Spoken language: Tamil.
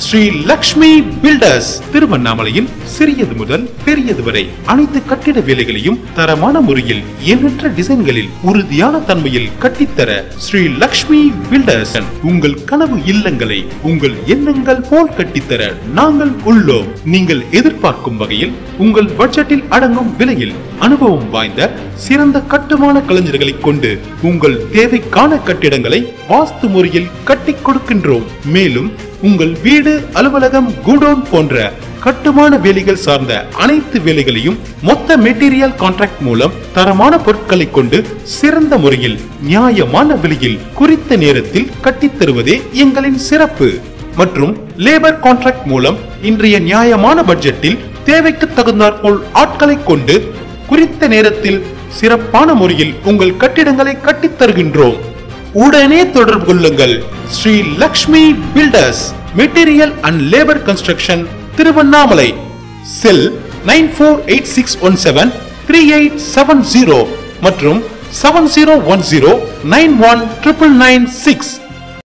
ஸ்ரீ லக்ஷ்மி பில்டர்ஸ் திருவண்ணாமலையில் சிறியது முதல் பெரியது வரை அனைத்து கட்டிட வேலைகளையும் தரமான முறையில் எண்ணற்ற டிசைன்களில் உறுதியான தன்மையில் கட்டித்தர ஸ்ரீ லக்ஷ்மி பில்டர்ஸ் உங்கள் கனவு இல்லங்களை உங்கள் எண்ணங்கள் போல் கட்டித்தர நாங்கள் உள்ளோம் நீங்கள் எதிர்பார்க்கும் வகையில் உங்கள் பட்ஜெட்டில் அடங்கும் விலையில் அனுபவம் வாய்ந்த சிறந்த கட்டுமான கலைஞர்களை கொண்டு உங்கள் தேவைக்கான கட்டிடங்களை வாஸ்து முறையில் கட்டிக் கொடுக்கின்றோம் மேலும் உங்கள் வீடு அலுவலகம் குடோன் போன்ற கட்டுமான வேலைகள் சார்ந்த அனைத்து வேலைகளையும் மொத்த மெட்டீரியல் கான்ட்ராக்ட் மூலம் தரமான பொருட்களை கொண்டு சிறந்த முறையில் நியாயமான விலையில் குறித்த நேரத்தில் கட்டித் தருவதே எங்களின் சிறப்பு மற்றும் லேபர் கான்ட்ராக்ட் மூலம் இன்றைய நியாயமான பட்ஜெட்டில் தேவைக்கு தகுந்தாற்போல் ஆட்களை கொண்டு குறித்த நேரத்தில் சிறப்பான முறையில் உங்கள் கட்டிடங்களை கட்டித் தருகின்றோம் உடனே தொடர்பு கொள்ளுங்கள் Sri Lakshmi builders material and labour construction Tiruvannamalai cell nine four eight six one seven three eight seven zero மற்றும் seven zero one zero nine one triple nine six